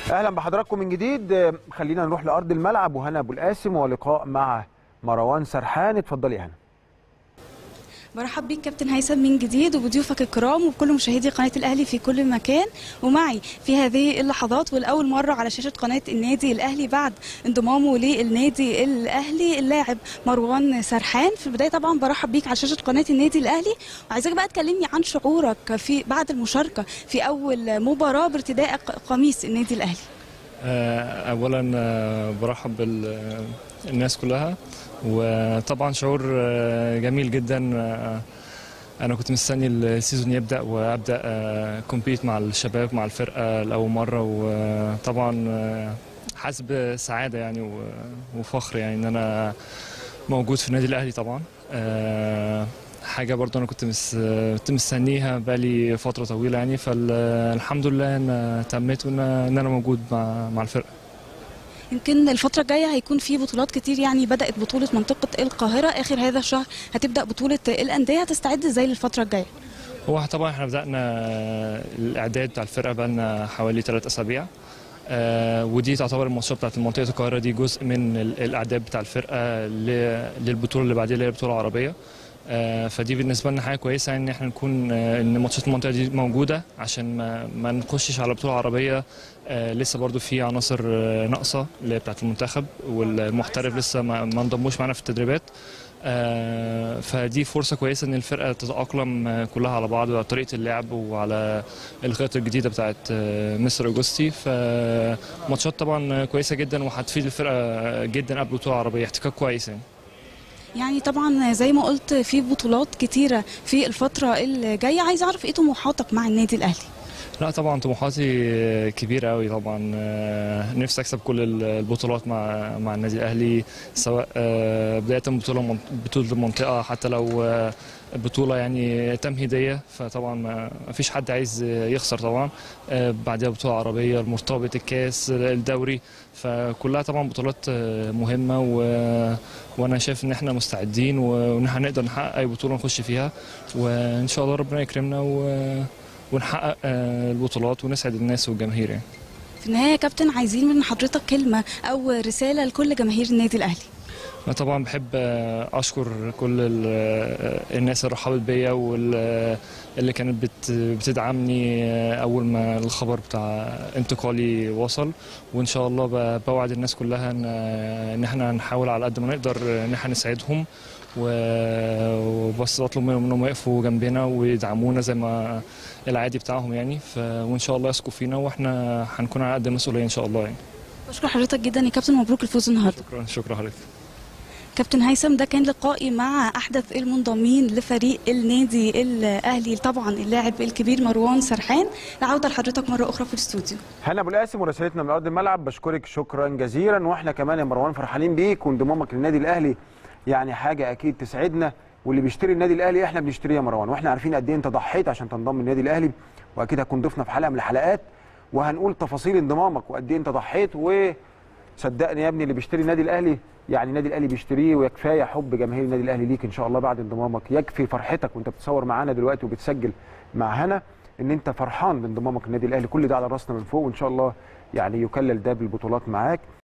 اهلا بحضراتكم من جديد آه، خلينا نروح لارض الملعب وهنا ابو القاسم ولقاء مع مروان سرحان اتفضلي يا هنا برحب بيك كابتن هيثم من جديد وبضيوفك الكرام وبكل مشاهدي قناه الاهلي في كل مكان ومعي في هذه اللحظات والاول مره على شاشه قناه النادي الاهلي بعد انضمامه للنادي الاهلي اللاعب مروان سرحان في البدايه طبعا برحب بيك على شاشه قناه النادي الاهلي وعايزاك بقى تكلمني عن شعورك في بعد المشاركه في اول مباراه بارتداء قميص النادي الاهلي آه، اولا آه، برحب بالناس كلها وطبعا شعور آه، جميل جدا آه، انا كنت مستني السيزون يبدا وابدا كومبيت مع الشباب مع الفرقه لاول مره وطبعا آه، حاسس بسعاده يعني و- وفخر يعني ان انا موجود في النادي الاهلي طبعا آه، حاجه برضو انا كنت مس... كنت مستنيها بقالي فتره طويله يعني فالحمد لله ان تميت وان ان انا موجود مع مع الفرقه يمكن الفترة الجاية هيكون في بطولات كتير يعني بدأت بطولة منطقة القاهرة آخر هذا الشهر هتبدأ بطولة الأندية هتستعد ازاي للفترة الجاية؟ هو طبعا احنا بدأنا الإعداد بتاع الفرقة بقالنا حوالي ثلاث أسابيع آه، ودي تعتبر الماتشات بتاعت منطقة القاهرة دي جزء من ال- الإعداد بتاع الفرقة ل- للبطولة اللي بعديها اللي هي البطولة العربية آه، فدي بالنسبة لنا حاجة كويسة ان احنا نكون آه، ان ماتشات المنطقة دي موجودة عشان ما, ما نخشش على بطولة عربية آه، لسه برضو في عناصر آه، ناقصة اللي هي بتاعت المنتخب والمحترف لسه ما ما انضموش معانا في التدريبات آه، فدي فرصة كويسة إن الفرقة تتأقلم آه، كلها على بعض وعلى طريقة اللعب وعلى الخطة الجديدة بتاعت آه، مستر أوجوستي فماتشات طبعا كويسة جدا وهتفيد الفرقة جدا قبل البطولة العربية احتكاك كويس يعني يعني طبعا زي ما قلت في بطولات كتيرة في الفترة الجاية عايز أعرف إيه طموحاتك مع النادي الأهلي؟ لا طبعا طموحاتي كبيرة قوي طبعا آه، نفسي أكسب كل البطولات مع مع النادي الأهلي سواء آه، بداية بطولة من- بطولة المنطقة حتى لو آه، بطولة يعني تمهيدية فطبعا ما ما فيش حد عايز يخسر طبعا آه، بعدها بطولة عربية المرتبط الكاس الدوري فكلها طبعا بطولات آه، مهمة و- وأنا شايف إن إحنا مستعدين وإن إحنا هنقدر نحقق أي بطولة نخش فيها وإن شاء الله ربنا يكرمنا و ونحقق آه، البطولات ونسعد الناس والجماهير يعني في النهاية يا كابتن عايزين من حضرتك كلمة أو رسالة لكل جماهير النادي الأهلي انا طبعا بحب آه، اشكر كل ال- آه، الناس اللي رحبت بيا واللي كانت بت- بتدعمني آه، اول ما الخبر بتاع انتقالي وصل وان شاء الله ب- بوعد الناس كلها ان ان احنا هنحاول على قد ما نقدر ان احنا نساعدهم و- وبس بطلب منهم انهم يقفوا جنبنا ويدعمونا زي ما العادي بتاعهم يعني ف... وان شاء الله يثقوا فينا واحنا هنكون على قد المسؤوليه ان شاء الله يعني بشكر حضرتك جدا يا كابتن مبروك الفوز النهاردة شكرا شكرا حضرتك كابتن هيثم ده كان لقائي مع احدث المنضمين لفريق النادي الاهلي طبعا اللاعب الكبير مروان سرحان العوده لحضرتك مره اخرى في الاستوديو هنا ابو القاسم ورسالتنا من ارض الملعب بشكرك شكرا جزيلا واحنا كمان يا مروان فرحانين بيك وانضمامك للنادي الاهلي يعني حاجه اكيد تسعدنا واللي بيشتري النادي الاهلي احنا بنشتريه يا مروان واحنا عارفين قد ايه انت ضحيت عشان تنضم للنادي الاهلي واكيد هتكون ضيفنا في حلقه من الحلقات وهنقول تفاصيل انضمامك وقد ايه انت ضحيت وصدقني يا ابني اللي بيشتري النادي الاهلي يعني النادي الاهلي بيشتريه وكفايه حب جماهير النادي الاهلي ليك ان شاء الله بعد انضمامك يكفي فرحتك وانت بتصور معانا دلوقتي وبتسجل مع هنا ان انت فرحان بانضمامك للنادي الاهلي كل ده على راسنا من فوق وان شاء الله يعني يكلل ده بالبطولات معاك